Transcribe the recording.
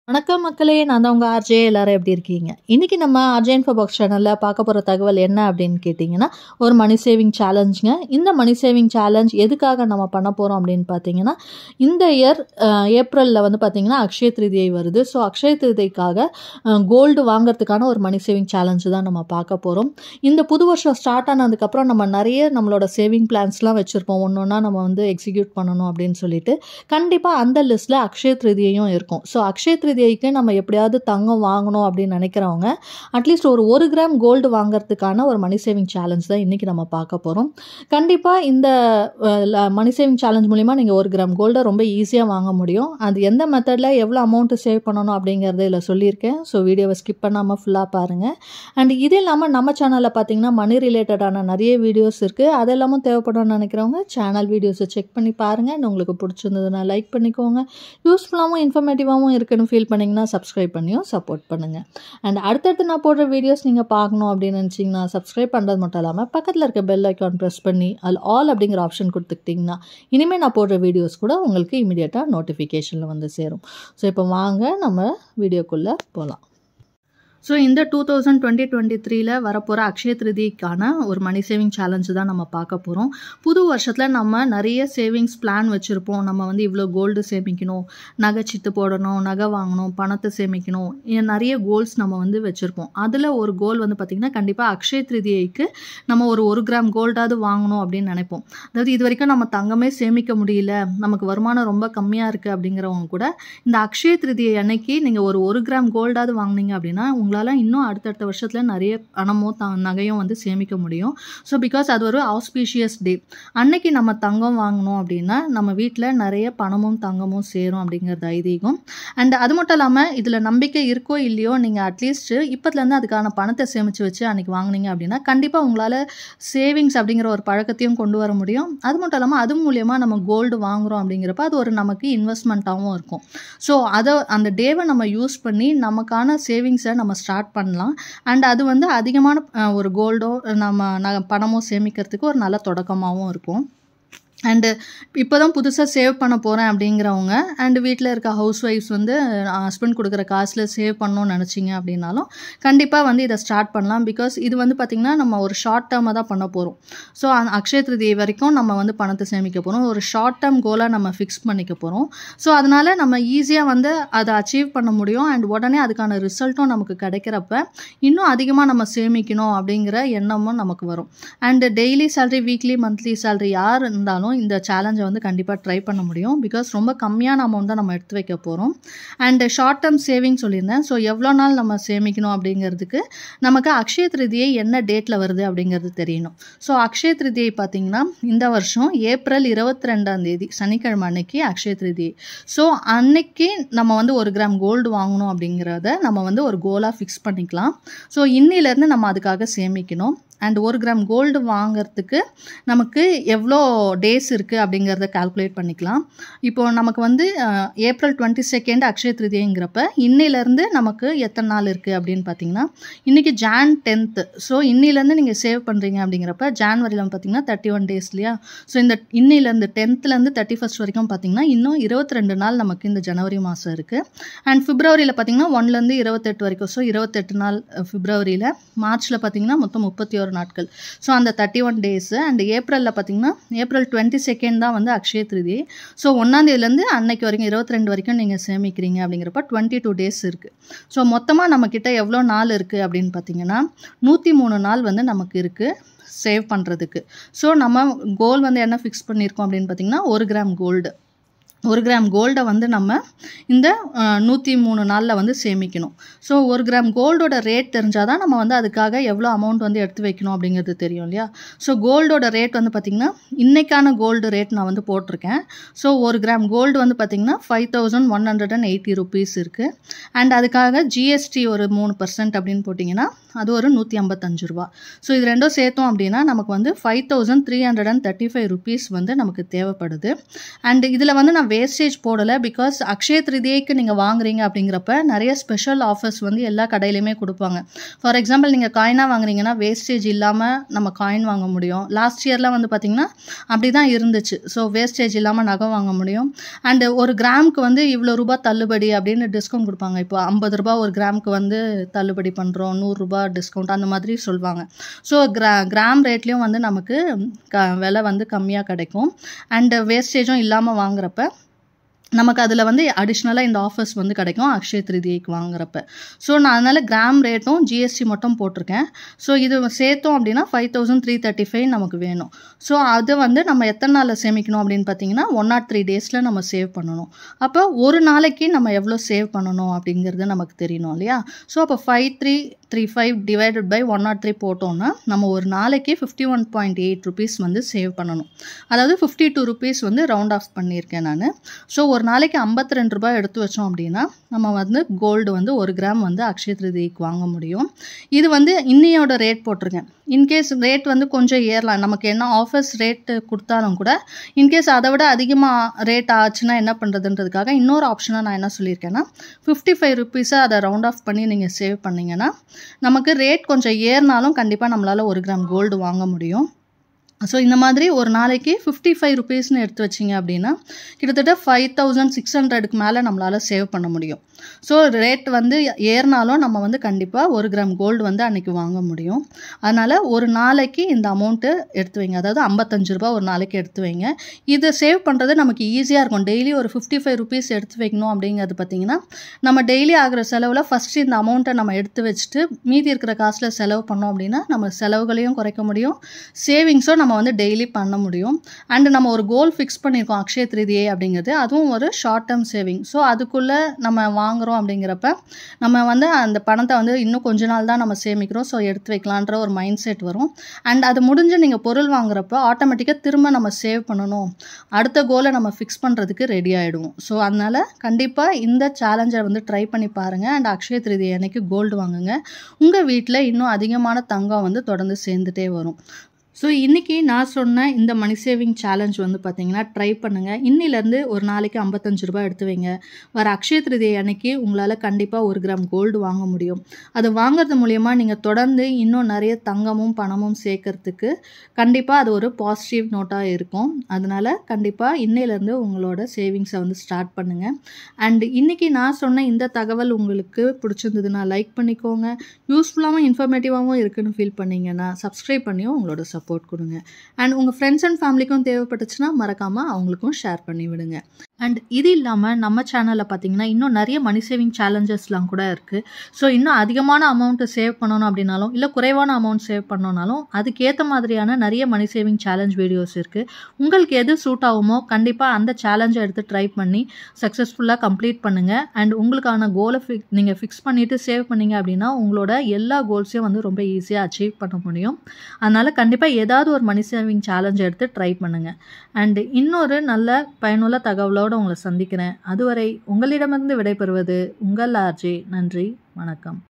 வணக்கம் மக்களே நான் தான் உங்கள் ஆர்ஜே எல்லாரும் எப்படி இருக்கீங்க இன்றைக்கி நம்ம ஆர்ஜே இன்ஃபோ பாக்ஸ் சேனலில் பார்க்க போகிற தகவல் என்ன அப்படின்னு கேட்டிங்கன்னா ஒரு மணி சேவிங் சேலஞ்சுங்க இந்த மணி சேவிங் சேலஞ்ச் எதுக்காக நம்ம பண்ண போகிறோம் அப்படின்னு பார்த்தீங்கன்னா இந்த இயர் ஏப்ரலில் வந்து பார்த்திங்கன்னா அக்ஷய திருதியை வருது ஸோ அக்ஷய திருதிக்காக கோல்டு வாங்குறதுக்கான ஒரு மணி சேவிங் சேலஞ்சு தான் நம்ம பார்க்க போகிறோம் இந்த புது வருஷம் ஸ்டார்ட் ஆனதுக்கப்புறம் நம்ம நிறைய நம்மளோட சேவிங் பிளான்ஸ்லாம் வச்சுருப்போம் ஒன்று ஒன்றா நம்ம வந்து எக்ஸிக்யூட் பண்ணணும் அப்படின்னு சொல்லிட்டு கண்டிப்பாக அந்த லிஸ்ட்டில் அக்ஷய திருதியையும் இருக்கும் ஸோ அக்ஷய திருதியைக்கு நம்ம எப்படியாவது தங்கம் வாங்கணும் அப்படின்னு நினைக்கிறவங்க அட்லீஸ்ட் ஒரு ஒரு கிராம் கோல்டு வாங்குறதுக்கான ஒரு மணி சேவிங் சேலஞ்ச் தான் இன்றைக்கி நம்ம பார்க்க போகிறோம் கண்டிப்பாக இந்த மணி சேவிங் சேலஞ்ச் மூலிமா நீங்கள் ஒரு கிராம் கோல்டை ரொம்ப ஈஸியாக வாங்க முடியும் அது எந்த மெத்தடில் எவ்வளோ அமௌண்ட்டு சேவ் பண்ணணும் அப்படிங்கிறத இதில் சொல்லியிருக்கேன் ஸோ வீடியோவை ஸ்கிப் பண்ணாமல் ஃபுல்லாக பாருங்கள் அண்ட் இது இல்லாமல் நம்ம சேனலில் பார்த்தீங்கன்னா மணி ரிலேட்டடான நிறைய வீடியோஸ் இருக்குது அது எல்லாமும் தேவைப்படும்னு நினைக்கிறவங்க சேனல் வீடியோஸை செக் பண்ணி பாருங்கள் and உங்களுக்கு பிடிச்சிருந்ததுன்னா லைக் பண்ணிக்கோங்க யூஸ்ஃபுல்லாகவும் இன்ஃபர்மேட்டிவாகவும் இருக்குன்னு ஃபீல் பண்ணிங்கன்னா சப்ஸ்கிரைப் பண்ணியும் சப்போர்ட் பண்ணுங்கள் அண்ட் அடுத்தடுத்து நான் போடுற வீடியோஸ் நீங்கள் பார்க்கணும் அப்படின்னு நினச்சிங்கன்னா சப்ஸ்கிரைப் பண்ணுறது மட்டும் இல்லாமல் பக்கத்தில் இருக்க பெல் ஐக்கான் ப்ரெஸ் பண்ணி அதில் ஆல் அப்படிங்கிற ஆப்ஷன் கொடுத்துக்கிட்டிங்கன்னா இனிமேல் நான் போடுற வீடியோஸ் கூட உங்களுக்கு இமீடியட்டாக நோட்டிஃபிகேஷனில் வந்து சேரும் ஸோ இப்போ வாங்க நம்ம வீடியோக்குள்ளே போகலாம் ஸோ இந்த டூ தௌசண்ட் டுவெண்ட்டி டுவெண்ட்டி த்ரீல வரப்போகிற அக்ஷய திருதிக்கான ஒரு மணி சேவிங் சேலஞ்சு தான் நம்ம பார்க்க போகிறோம் புது வருஷத்தில் நம்ம நிறைய சேவிங்ஸ் பிளான் வச்சுருப்போம் நம்ம வந்து இவ்வளோ கோல்டு சேமிக்கணும் நகை சித்து போடணும் நகை வாங்கணும் பணத்தை சேமிக்கணும் இ- நிறைய கோல்ஸ் நம்ம வந்து வச்சுருப்போம் அதில் ஒரு கோல் வந்து பார்த்திங்கன்னா கண்டிப்பாக அக்ஷய திருதியைக்கு நம்ம ஒரு ஒரு கிராம் கோல்டாவது வாங்கணும் அப்படின்னு நினைப்போம் அதாவது இது வரைக்கும் நம்ம தங்கமே சேமிக்க முடியல நமக்கு வருமானம் ரொம்ப கம்மியாக இருக்குது அப்படிங்கிறவங்க கூட இந்த அக்ஷய திருதியை அன்னைக்கு நீங்கள் ஒரு ஒரு கிராம் கோல்டாவது வாங்குனீங்க அப்படின்னா உங்களால் இன்னும் அடுத்தடுத்த வருஷத்தில் நிறைய பணமோ த நகையும் வந்து சேமிக்க முடியும் ஸோ பிகாஸ் அது ஒரு ஆஸ்பீஷியஸ் டே அன்னைக்கு நம்ம தங்கம் வாங்கினோம் அப்படின்னா நம்ம வீட்டில் நிறைய பணமும் தங்கமும் சேரும் அப்படிங்கிறது ஐதீகம் அண்ட் அது மட்டும் இல்லாமல் இதில் நம்பிக்கை இருக்கோ இல்லையோ நீங்கள் அட்லீஸ்ட் இப்போத்துலேருந்து அதுக்கான பணத்தை சேமித்து வச்சு அன்னைக்கு வாங்குனீங்க அப்படின்னா கண்டிப்பாக உங்களால் சேவிங்ஸ் அப்படிங்கிற ஒரு பழக்கத்தையும் கொண்டு வர முடியும் அது மட்டும் இல்லாமல் அது மூலியமாக நம்ம கோல்டு வாங்குறோம் அப்படிங்கிறப்ப அது ஒரு நமக்கு இன்வெஸ்ட்மெண்ட்டாகவும் இருக்கும் ஸோ அதை அந்த டேவை நம்ம யூஸ் பண்ணி நமக்கான சேவிங்ஸை நம்ம ஸ்டார்ட் பண்ணலாம் அண்ட் அது வந்து அதிகமான அஹ், ஒரு கோல்டோ நம்ம ந பணமோ சேமிக்கிறதுக்கு ஒரு நல்ல தொடக்கமாகவும் இருக்கும் அண்டு இப்போ தான் புதுசாக சேவ் பண்ண போகிறேன் அப்படிங்கிறவங்க அண்டு வீட்டில் இருக்க ஹவுஸ் ஒய்ஃப்ஸ் வந்து ஹஸ்பண்ட் கொடுக்குற காசில் சேவ் பண்ணணும்னு நினச்சிங்க அப்படின்னாலும் கண்டிப்பாக வந்து இதை ஸ்டார்ட் பண்ணலாம் பிகாஸ் இது வந்து பார்த்திங்கன்னா நம்ம ஒரு ஷார்ட் டேர்மாக தான் பண்ண போகிறோம் ஸோ அக்ஷய திருதியை வரைக்கும் நம்ம வந்து பணத்தை சேமிக்க போகிறோம் ஒரு ஷார்ட் டேர்ம் கோலாக நம்ம ஃபிக்ஸ் பண்ணிக்க போகிறோம் ஸோ அதனால் நம்ம ஈஸியாக வந்து அதை அச்சீவ் பண்ண முடியும் அண்ட் உடனே அதுக்கான ரிசல்ட்டும் நமக்கு கிடைக்கிறப்ப இன்னும் அதிகமாக நம்ம சேமிக்கணும் அப்படிங்கிற எண்ணமும் நமக்கு வரும் and daily salary weekly monthly salary யார் இருந்தாலும் இந்த சேலஞ்சை வந்து கண்டிப்பாக ட்ரை பண்ண முடியும் பிகாஸ் ரொம்ப கம்மியான அமௌண்ட் தான் நம்ம எடுத்து வைக்க போகிறோம் அண்டு ஷார்ட் டேர்ம் சேவிங் சொல்லியிருந்தேன் ஸோ எவ்வளோ நாள் நம்ம சேமிக்கணும் அப்படிங்கிறதுக்கு நமக்கு அக்ஷய திருதியை என்ன டேட்டில் வருது அப்படிங்கிறது தெரியணும் ஸோ அக்ஷய திருதியை பார்த்தீங்கன்னா இந்த வருஷம் ஏப்ரல் இருபத்தி ரெண்டாம் தேதி சனிக்கிழமை அன்னைக்கு அக்ஷய திருதியை ஸோ அன்னைக்கு நம்ம வந்து ஒரு கிராம் கோல்டு வாங்கணும் அப்படிங்கிறத நம்ம வந்து ஒரு கோலாக ஃபிக்ஸ் பண்ணிக்கலாம் ஸோ இன்னிலேருந்து நம்ம அதுக்காக சேமிக்கணும் அண்ட் ஒரு கிராம் கோல்டு வாங்குறதுக்கு நமக்கு எவ்வளோ டேஸ் இருக்குது அப்படிங்கிறத கால்குலேட் பண்ணிக்கலாம் இப்போ நமக்கு வந்து ah, April twenty second Akshaya திருதிங்கிறப்ப இன்னிலேருந்து நமக்கு எத்தனை நாள் இருக்குது அப்படின்னு பார்த்தீங்கன்னா இன்றைக்கி ஜான் டென்த்து ஸோ இன்னிலேருந்து நீங்கள் சேவ் பண்ணுறீங்க அப்படிங்கிறப்ப ஜான்வரியில் பார்த்தீங்கன்னா தேர்ட்டி ஒன் டேஸ் இல்லையா ஸோ இந்த இன்னிலேருந்து டென்த்துலேருந்து தேர்ட்டி ஃபஸ்ட் வரைக்கும் பார்த்தீங்கன்னா இன்னும் இருபத்தி ரெண்டு நாள் நமக்கு இந்த ஜனவரி மாதம் இருக்குது அண்ட் பிப்ரவரியில் பார்த்தீங்கன்னா ஒன்லேருந்து இருபத்தெட்டு வரைக்கும் ஸோ இருபத்தெட்டு நாள் பிப்ரவரியில் மார்ச்சில் பார்த்தீங்கன்னா மொத்தம் முப்பத்தி ஒரு நாட்கள் ஸோ அந்த தேர்ட்டி ஒன் டேஸு அண்ட் ஏப்ரலில் பார்த்தீங்கன்னா ஏப்ரல் டுவெண்ட்டி செகண்ட் தான் வந்து அக்ஷய திருதி ஸோ ஒன்றாந்தேதியிலேருந்து அன்னைக்கு வரைக்கும் இருபத்தி ரெண்டு வரைக்கும் நீங்கள் சேமிக்கிறீங்க அப்படிங்கிறப்ப டுவெண்ட்டி டூ டேஸ் இருக்குது ஸோ மொத்தமாக நம்மக்கிட்ட எவ்வளோ நாள் இருக்குது அப்படின்னு பார்த்தீங்கன்னா நூற்றி மூணு நாள் வந்து நமக்கு இருக்குது சேவ் பண்ணுறதுக்கு ஸோ நம்ம கோல் வந்து என்ன ஃபிக்ஸ் பண்ணியிருக்கோம் அப்படின்னு பார்த்தீங்கன்னா ஒரு கிராம் கோல்டு ஒரு கிராம் கோல்டை வந்து நம்ம இந்த நூற்றி மூணு நாளில் வந்து சேமிக்கணும் ஸோ ஒரு கிராம் கோல்டோட ரேட் தெரிஞ்சால் தான் நம்ம வந்து அதுக்காக எவ்வளோ அமௌண்ட் வந்து எடுத்து வைக்கணும் அப்படிங்கிறது தெரியும் இல்லையா ஸோ கோல்டோட ரேட் வந்து பார்த்திங்கன்னா இன்றைக்கான கோல்டு ரேட் நான் வந்து போட்டிருக்கேன் ஸோ ஒரு கிராம் கோல்டு வந்து பார்த்திங்கன்னா five thousand one hundred and eighty rupees இருக்குது அண்ட் அதுக்காக ஜிஎஸ்டி ஒரு மூணு பர்சன்ட் அப்படின்னு போட்டிங்கன்னா அது ஒரு நூற்றி ஐம்பத்தஞ்சு ரூபா ஸோ இது ரெண்டும் சேர்த்தோம் அப்படின்னா நமக்கு வந்து five thousand three hundred and thirty five rupees வந்து நமக்கு தேவைப்படுது அண்ட் இதில் வந்து நான் வேஸ்டேஜ் போடலை பிகாஸ் அக்ஷய திருதியைக்கு நீங்கள் வாங்குறீங்க அப்படிங்கிறப்ப நிறைய ஸ்பெஷல் ஆஃபர்ஸ் வந்து எல்லா கடையிலையுமே கொடுப்பாங்க ஃபார் எக்ஸாம்பிள் நீங்கள் காயினாக வாங்குறீங்கன்னா வேஸ்டேஜ் இல்லாமல் நம்ம காயின் வாங்க முடியும் லாஸ்ட் இயர்லாம் வந்து பார்த்திங்கன்னா அப்படி தான் இருந்துச்சு ஸோ வேஸ்டேஜ் இல்லாமல் நகை வாங்க முடியும் அண்டு ஒரு கிராமுக்கு வந்து இவ்வளோ ரூபா தள்ளுபடி அப்படின்னு டிஸ்கவுண்ட் கொடுப்பாங்க இப்போ ஐம்பது ரூபா ஒரு கிராமுக்கு வந்து தள்ளுபடி பண்ணுறோம் நூறுரூபா டிஸ்கவுண்ட் அந்த மாதிரி சொல்லுவாங்க ஸோ கிரா கிராம் ரேட்லேயும் வந்து நமக்கு க விலை வந்து கம்மியாக கிடைக்கும் அண்டு வேஸ்டேஜும் இல்லாமல் வாங்குறப்ப நமக்கு அதில் வந்து அடிஷ்னலாக இந்த ஆஃபர்ஸ் வந்து கிடைக்கும் அக்ஷய திருதியைக்கு வாங்குறப்ப ஸோ நான் அதனால் கிராம் ரேட்டும் ஜிஎஸ்டி மட்டும் போட்டிருக்கேன் ஸோ இது சேர்த்தோம் அப்படின்னா five thousand three thirty five நமக்கு வேணும் ஸோ அது வந்து நம்ம எத்தனை நாளில் சேமிக்கணும் அப்படின்னு பார்த்தீங்கன்னா ஒன் நாட் த்ரீ டேஸில் நம்ம சேவ் பண்ணணும் அப்போ ஒரு நாளைக்கு நம்ம எவ்வளோ சேவ் பண்ணணும் அப்படிங்கிறது நமக்கு தெரியணும் இல்லையா ஸோ அப்போ five three three five divided by one naught three போட்டோம்னா நம்ம ஒரு நாளைக்கு fifty one point eight rupees வந்து சேவ் பண்ணணும் அதாவது ஃபிஃப்டி டூ ருபீஸ் வந்து ரவுண்ட் ஆஃப் பண்ணியிருக்கேன் நான் ஸோ ஒரு நாளைக்கு ஐம்பத்தி ரெண்டு ரூபாய் எடுத்து வச்சோம் அப்படின்னா நம்ம வந்து கோல்டு வந்து ஒரு கிராம் வந்து அக்ஷய திருதிக்கு வாங்க முடியும் இது வந்து இன்னையோட ரேட் போட்டிருக்கேன் இன்கேஸ் ரேட் வந்து கொஞ்சம் ஏறலாம் நமக்கு என்ன ஆஃபர்ஸ் ரேட்டு கொடுத்தாலும் கூட இன்கேஸ் அதை விட அதிகமாக ரேட் ஆச்சுன்னா என்ன பண்ணுறதுன்றதுக்காக இன்னொரு ஆப்ஷனாக நான் என்ன சொல்லியிருக்கேன்னா ஃபிஃப்டி ஃபைவ் ருபீஸை அதை ரவுண்ட் ஆஃப் பண்ணி நீங்கள் சேவ் பண்ணிங்கன்னா நமக்கு ரேட் கொஞ்சம் ஏறினாலும் கண்டிப்பாக நம்மளால் ஒரு கிராம் கோல்டு வாங்க முடியும் ஸோ இந்த மாதிரி ஒரு நாளைக்கு ஃபிஃப்டி ஃபைவ் ருபீஸ்னு எடுத்து வச்சிங்க அப்படின்னா கிட்டத்தட்ட ஃபைவ் தௌசண்ட் சிக்ஸ் ஹண்ட்ரடுக்கு மேலே நம்மளால் சேவ் பண்ண முடியும் ஸோ ரேட் வந்து ஏறினாலும் நம்ம வந்து கண்டிப்பாக ஒரு கிராம் கோல்டு வந்து அன்றைக்கி வாங்க முடியும் அதனால் ஒரு நாளைக்கு இந்த அமௌண்ட்டு எடுத்து வைங்க அதாவது ஐம்பத்தஞ்சு ரூபா ஒரு நாளைக்கு எடுத்து வைங்க இதை சேவ் பண்ணுறது நமக்கு ஈஸியாக இருக்கும் டெய்லி ஒரு ஃபிஃப்டி ஃபைவ் ருபீஸ் எடுத்து வைக்கணும் அப்படிங்கிறது பார்த்திங்கன்னா நம்ம டெய்லி ஆகிற செலவில் ஃபஸ்ட்டு இந்த அமௌண்ட்டை நம்ம எடுத்து வச்சுட்டு மீதி இருக்கிற காசில் செலவு பண்ணோம் அப்படின்னா நம்ம செலவுகளையும் குறைக்க முடியும் சேவிங்ஸும் நம்ம வந்து டெய்லி பண்ண முடியும் அண்டு நம்ம ஒரு கோல் ஃபிக்ஸ் பண்ணியிருக்கோம் அக்ஷய திருதியை அப்படிங்கிறது அதுவும் ஒரு ஷார்ட் டேர்ம் சேவிங் ஸோ அதுக்குள்ளே நம்ம வாங்குகிறோம் அப்படிங்கிறப்ப நம்ம வந்து அந்த பணத்தை வந்து இன்னும் கொஞ்ச நாள் தான் நம்ம சேமிக்கிறோம் ஸோ எடுத்து வைக்கலான்ற ஒரு மைண்ட் செட் வரும் அண்ட் அது முடிஞ்சு நீங்கள் பொருள் வாங்குறப்ப ஆட்டோமேட்டிக்காக திரும்ப நம்ம சேவ் பண்ணணும் அடுத்த கோலை நம்ம ஃபிக்ஸ் பண்ணுறதுக்கு ரெடி ஆகிடுவோம் ஸோ அதனால் கண்டிப்பாக இந்த சேலஞ்சை வந்து ட்ரை பண்ணி பாருங்கள் அண்ட் அக்ஷய திருதி அன்னைக்கு கோல்டு வாங்குங்க உங்கள் வீட்டில் இன்னும் அதிகமான தங்கம் வந்து தொடர்ந்து சேர்ந்துட்டே வரும் ஸோ இன்றைக்கி நான் சொன்ன இந்த மணி சேவிங் சேலஞ்ச் வந்து பார்த்தீங்கன்னா ட்ரை பண்ணுங்கள் இன்னிலேருந்து ஒரு நாளைக்கு ஐம்பத்தஞ்சு ரூபாய் எடுத்து வைங்க வர அக்ஷய திருதியை அன்னைக்கு உங்களால் கண்டிப்பாக ஒரு கிராம் கோல்டு வாங்க முடியும் அது வாங்குறது மூலயமா நீங்கள் தொடர்ந்து இன்னும் நிறைய தங்கமும் பணமும் சேர்க்கறதுக்கு கண்டிப்பாக அது ஒரு பாசிட்டிவ் நோட்டாக இருக்கும் அதனால் கண்டிப்பாக இன்னையிலேருந்து உங்களோட சேவிங்ஸை வந்து ஸ்டார்ட் பண்ணுங்கள் அண்ட் இன்றைக்கி நான் சொன்ன இந்த தகவல் உங்களுக்கு பிடிச்சிருந்ததுன்னா லைக் பண்ணிக்கோங்க யூஸ்ஃபுல்லாகவும் இன்ஃபர்மேட்டிவாகவும் இருக்குன்னு ஃபீல் பண்ணீங்கன்னா சப்ஸ்கிரைப் பண்ணியும் உங்களோட சப்போர்ட் கொடுங்க அண்ட் உங்கள் ஃப்ரெண்ட்ஸ் அண்ட் ஃபேமிலிக்கும் தேவைப்பட்டுச்சுன்னா மறக்காமல் அவங்களுக்கும் ஷேர் பண்ணி விடுங்க அண்ட் இது இல்லாமல் நம்ம சேனலில் பார்த்தீங்கன்னா இன்னும் நிறைய மணி சேவிங் சேலஞ்சஸ்லாம் கூட இருக்குது ஸோ இன்னும் அதிகமான அமௌண்ட்டு சேவ் பண்ணணும் அப்படின்னாலும் இல்லை குறைவான அமௌண்ட் சேவ் பண்ணணுன்னாலும் அதுக்கேற்ற மாதிரியான நிறைய மணி சேவிங் சேலஞ்ச் வீடியோஸ் இருக்குது உங்களுக்கு எது சூட் ஆகுமோ கண்டிப்பாக அந்த சேலஞ்சை எடுத்து ட்ரை பண்ணி சக்ஸஸ்ஃபுல்லாக கம்ப்ளீட் பண்ணுங்கள் அண்ட் உங்களுக்கான கோலை ஃபிக் நீங்கள் ஃபிக்ஸ் பண்ணிவிட்டு சேவ் பண்ணீங்க அப்படின்னா உங்களோட எல்லா கோல்ஸையும் வந்து ரொம்ப ஈஸியாக அச்சீவ் பண்ண முடியும் அதனால் கண்டிப்பாக ஏதாவது ஒரு மணி சேவிங் சேலஞ்ச் எடுத்து ட்ரை பண்ணுங்கள் அண்ட் இன்னொரு நல்ல பயனுள்ள தகவலோடு உங்களை சந்திக்கிறேன் அதுவரை உங்களிடமிருந்து விடைபெறுவது உங்கள் ஆர்ஜே நன்றி வணக்கம்